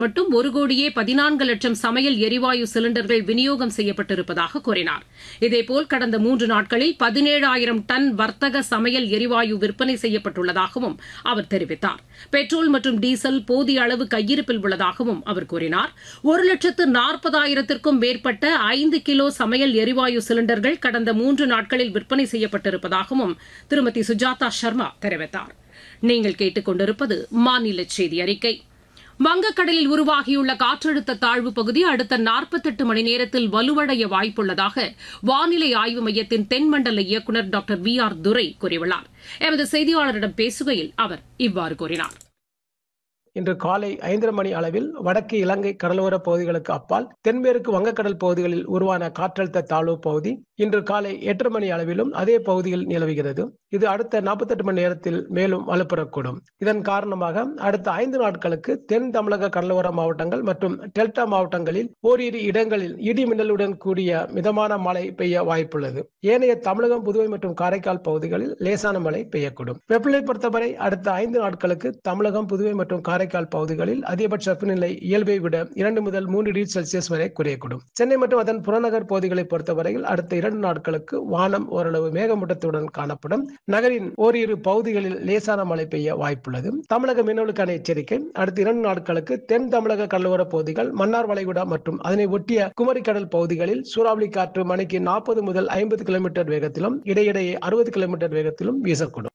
மட்டும் ஒரு கோடியே பதினான்கு லட்சம் சமையல் எரிவாயு சிலிண்டர்கள் விநியோகம் செய்யப்பட்டிருப்பதாக கூறினார் இதேபோல் கடந்த மூன்று நாட்களில் பதினேழாயிரம் டன் வர்த்தக சமையல் எரிவாயு விற்பனை செய்யப்பட்டுள்ளதாகவும் அவர் தெரிவித்தார் பெட்ரோல் மற்றும் டீசல் போதிய அளவு கையிருப்பில் உள்ளதாகவும் அவர் கூறினார் ஒரு லட்சத்து நாற்பதாயிரத்திற்கும் மேற்பட்ட ஐந்து கிலோ சமையல் எரிவாயு சிலிண்டர்கள் கடந்த மூன்று நாட்களில் விற்பனை செய்யப்பட்டிருப்பதாகவும் திருமதி சுஜாதா சர்மா தெரிவித்தார் நீங்கள் கேட்டுக் கொண்டிருப்பது மாநில செய்தி அறிக்கை வங்கக்கடலில் உருவாகியுள்ள காற்றழுத்த தாழ்வு பகுதி அடுத்த நாற்பத்தெட்டு மணி நேரத்தில் வலுவடைய வாய்ப்புள்ளதாக வானிலை ஆய்வு மையத்தின் தென்மண்டல இயக்குநர் டாக்டர் வி ஆர் துரை கூறியுள்ளார் எமது செய்தியாளரிடம் பேசுகையில் அவர் இவ்வாறு கூறினார் இன்று காலை ஐந்தரை மணி அளவில் வடக்கு இலங்கை கடலோர பகுதிகளுக்கு அப்பால் தென்மேற்கு வங்கக்கடல் பகுதிகளில் உருவான காற்றழுத்த தாழ்வு பகுதி இன்று காலை எட்டரை மணி அளவிலும் அதே பகுதியில் நிலவுகிறது இது அடுத்த நாற்பத்தெட்டு மணி நேரத்தில் மேலும் வலுப்பெறக்கூடும் இதன் காரணமாக அடுத்த ஐந்து நாட்களுக்கு தென் தமிழக கடலோர மாவட்டங்கள் மற்றும் டெல்டா மாவட்டங்களில் ஓரிரு இடங்களில் இடி மின்னலுடன் கூடிய மிதமான மழை பெய்ய வாய்ப்புள்ளது ஏனைய தமிழகம் புதுவை மற்றும் காரைக்கால் பகுதிகளில் லேசான மழை பெய்யக்கூடும் வெப்பநிலை பொறுத்தவரை அடுத்த ஐந்து நாட்களுக்கு தமிழகம் புதுவை மற்றும் காரைக்கால் பகுதிகளில் அதிகபட்ச வெப்பநிலை இயல்பை விட இரண்டு முதல் மூன்று டிகிரி செல்சியஸ் வரை குறையக்கூடும் சென்னை மற்றும் அதன் புறநகர் பகுதிகளை பொறுத்தவரையில் அடுத்த இரண்டு நாட்களுக்கு வானம் ஓரளவு மேகமூட்டத்துடன் காணப்படும் நகரின் ஓரிரு பகுதிகளில் லேசான மழை பெய்ய வாய்ப்புள்ளது தமிழக மீனவர்களுக்கான எச்சரிக்கை அடுத்த இரண்டு நாட்களுக்கு தென் தமிழக கடலோர பகுதிகள் மன்னார் வளைகுடா மற்றும் அதனை ஒட்டிய குமரி கடல் பகுதிகளில் சூறாவளி காற்று மணிக்கு நாற்பது முதல் ஐம்பது கிலோமீட்டர் வேகத்திலும் இடையிடையே அறுபது கிலோமீட்டர் வேகத்திலும் வீசக்கூடும்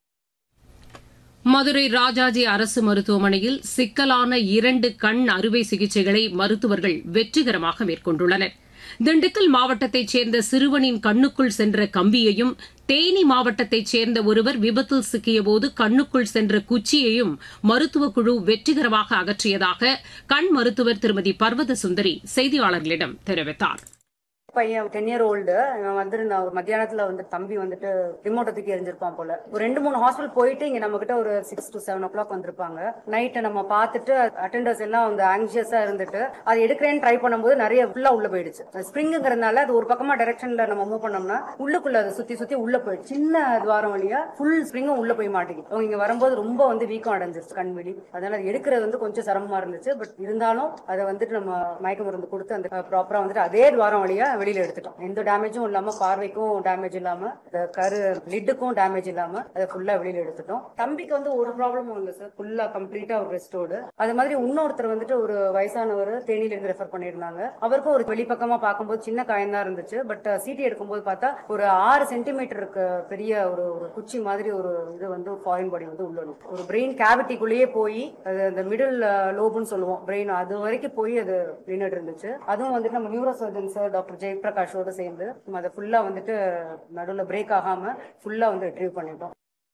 மதுரை ராஜாஜி அரசு மருத்துவமனையில் சிக்கலான இரண்டு கண் அறுவை சிகிச்சைகளை மருத்துவர்கள் வெற்றிகரமாக மேற்கொண்டுள்ளனர் திண்டுக்கல் மாவட்டத்தைச் சேர்ந்த சிறுவனின் கண்ணுக்குள் சென்ற கம்பியையும் தேனி மாவட்டத்தைச் சேர்ந்த ஒருவர் விபத்தில் சிக்கியபோது கண்ணுக்குள் சென்ற குச்சியையும் மருத்துவக் குழு வெற்றிகரமாக அகற்றியதாக கண் மருத்துவர் திருமதி பர்வத சுந்தரி செய்தியாளர்களிடம் தெரிவித்தார் பையன் டென் இயர் ஓல்டு வந்திருந்தான் ஒரு மத்தியானத்துல வந்து தம்பி வந்துட்டு ரிமோட்டை தூக்கி எரிஞ்சிருப்பான் போல ஒரு ரெண்டு மூணு ஹாஸ்பிட்டல் போயிட்டு இங்க நம்ம கிட்ட ஒரு six to seven o'clock வந்திருப்பாங்க நைட்டு நம்ம பார்த்துட்டு அட்டெண்டர்ஸ் எல்லாம் வந்து ஆங்ஷியஸா இருந்துட்டு அது எடுக்கிறேன்னு ட்ரை பண்ணும்போது நிறைய ஃபுல்லா உள்ள போயிடுச்சு ஸ்ப்ரிங்குங்கிறதுனால அது ஒரு பக்கமா டைரக்ஷன்ல நம்ம மூவ் பண்ணோம்னா உள்ளுக்குள்ள அது சுத்தி சுத்தி உள்ள போயிடுச்சு சின்ன துவாரம் வழியா ஃபுல் ஸ்ப்ரிங்கும் உள்ள போய் மாட்டேங்குது அவங்க இங்க வரும்போது ரொம்ப வந்து வீக்கம் அடைஞ்சிருச்சு கண்வெளி அதனால அது எடுக்கிறது வந்து கொஞ்சம் சிரமமா இருந்துச்சு பட் இருந்தாலும் அதை வந்துட்டு நம்ம மயக்க மருந்து கொடுத்து அந்த ப்ராப்பரா வந்துட்டு அதே துவாரம் வழியா வெளியில எடுத்துட்டோம் எந்த டேமேஜும் இல்லாம பார்வைக்கும் டேமேஜ் இல்லாம இந்த கரு லிட்டுக்கும் டேமேஜ் இல்லாம அதை ஃபுல்லா வெளியில எடுத்துட்டோம் தம்பிக்கு வந்து ஒரு ப்ராப்ளமும் இல்லை சார் ஃபுல்லா கம்ப்ளீட்டா ஒரு ரெஸ்டோடு அது மாதிரி இன்னொருத்தர் வந்துட்டு ஒரு வயசானவர் தேனியில இருந்து ரெஃபர் பண்ணியிருந்தாங்க அவருக்கும் ஒரு வெளிப்பக்கமா பார்க்கும்போது சின்ன காயம் தான் இருந்துச்சு பட் சிடி எடுக்கும்போது பார்த்தா ஒரு ஆறு சென்டிமீட்டருக்கு பெரிய ஒரு ஒரு குச்சி மாதிரி ஒரு இது வந்து ஃபாரின் பாடி வந்து உள்ள ஒரு பிரெயின் கேவிட்டிக்குள்ளேயே போய் அது அந்த மிடில் லோபுன்னு சொல்லுவோம் பிரெயின் அது வரைக்கும் போய் அது நின்றுட்டு இருந்துச்சு அதுவும் வந்துட்டு நம்ம நியூரோ சர்ஜன்ஸ் டாக்டர் ஜெயபிரகாஷோட சேர்ந்து நம்ம அதை ஃபுல்லா வந்துட்டு நடுவில் பிரேக் ஆகாம ஃபுல்லா வந்து ரிட்ரீவ் பண்ணிட்டோம்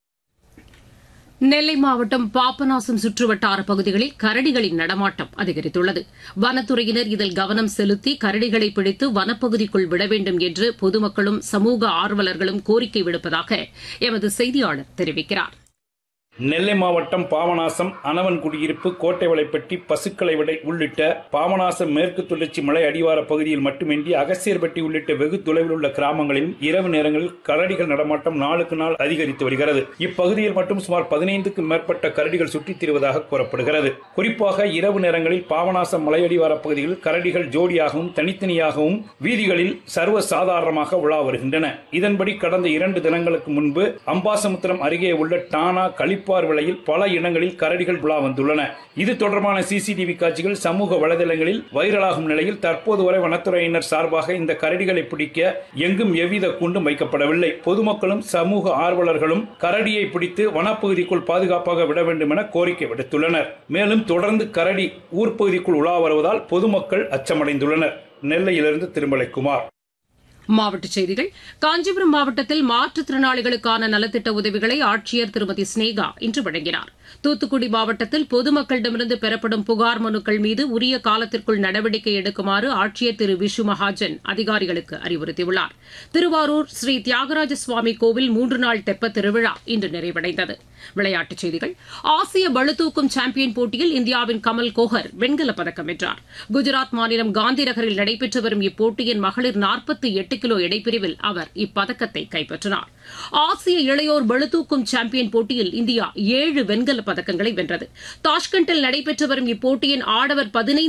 நெல்லை மாவட்டம் பாபநாசம் சுற்றுவட்டார பகுதிகளில் கரடிகளின் நடமாட்டம் அதிகரித்துள்ளது வனத்துறையினர் இதில் கவனம் செலுத்தி கரடிகளை பிடித்து வனப்பகுதிக்குள் விட வேண்டும் என்று பொதுமக்களும் சமூக ஆர்வலர்களும் கோரிக்கை விடுப்பதாக எமது செய்தியாளர் தெரிவிக்கிறார் நெல்லை மாவட்டம் பாபநாசம் அனவன் குடியிருப்பு கோட்டை வலைப்பட்டி பசுக்களை விடை உள்ளிட்ட பாபநாசம் மேற்கு தொடர்ச்சி மலை அடிவார பகுதியில் மட்டுமின்றி அகசியர்பட்டி உள்ளிட்ட வெகு தொலைவில் உள்ள கிராமங்களிலும் இரவு நேரங்களில் கரடிகள் நடமாட்டம் நாளுக்கு நாள் அதிகரித்து வருகிறது இப்பகுதியில் மட்டும் சுமார் பதினைந்துக்கும் மேற்பட்ட கரடிகள் சுற்றித் திரிவதாக கூறப்படுகிறது குறிப்பாக இரவு நேரங்களில் பாபநாசம் மலையடிவார பகுதிகளில் கரடிகள் ஜோடியாகவும் தனித்தனியாகவும் வீதிகளில் சர்வ சாதாரணமாக உலா வருகின்றன இதன்படி கடந்த இரண்டு தினங்களுக்கு முன்பு அம்பாசமுத்திரம் அருகே உள்ள டானா களி களிப்பார் விலையில் பல இடங்களில் கரடிகள் உலா வந்துள்ளன இது தொடர்பான சிசிடிவி காட்சிகள் சமூக வலைதளங்களில் வைரலாகும் நிலையில் தற்போது வரை வனத்துறையினர் சார்பாக இந்த கரடிகளை பிடிக்க எங்கும் எவ்வித கூண்டும் வைக்கப்படவில்லை பொதுமக்களும் சமூக ஆர்வலர்களும் கரடியை பிடித்து வனப்பகுதிக்குள் பாதுகாப்பாக விட வேண்டும் என கோரிக்கை விடுத்துள்ளனர் மேலும் தொடர்ந்து கரடி ஊர்ப்பகுதிக்குள் உலா வருவதால் பொதுமக்கள் அச்சமடைந்துள்ளனர் நெல்லையிலிருந்து திருமலைக்குமார் மாவட்டச் செய்திகள் காஞ்சிபுரம் மாவட்டத்தில் மாற்றுத்திறனாளிகளுக்கான நலத்திட்ட உதவிகளை ஆட்சியர் திருமதி ஸ்னேகா இன்று வழங்கினார் தூத்துக்குடி மாவட்டத்தில் பொதுமக்களிடமிருந்து பெறப்படும் புகார் மனுக்கள் மீது உரிய காலத்திற்குள் நடவடிக்கை எடுக்குமாறு ஆட்சியர் திரு விஷு மகாஜன் அதிகாரிகளுக்கு அறிவுறுத்தியுள்ளார் திருவாரூர் ஸ்ரீ தியாகராஜ சுவாமி கோவில் மூன்று நாள் தெப்ப திருவிழா இன்று நிறைவடைந்தது விளையாட்டுச் செய்திகள் ஆசிய பளுதூக்கும் சாம்பியன் போட்டியில் இந்தியாவின் கமல் கோஹர் வெண்கலப் பதக்கம் வென்றார் குஜராத் மாநிலம் காந்தி நகரில் நடைபெற்று வரும் இப்போட்டியின் மகளிர் நாற்பத்தி எட்டு கிலோ எடைப்பிரிவில் அவர் இப்பதக்கத்தை கைப்பற்றினார் ஆசிய இளையோர் பளுதூக்கும் சாம்பியன் போட்டியில் இந்தியா ஏழு வெண்கலப் பதக்கங்களை வென்றது தாஷ்கண்டில் நடைபெற்று வரும் இப்போட்டியின் ஆடவர் பதினைந்து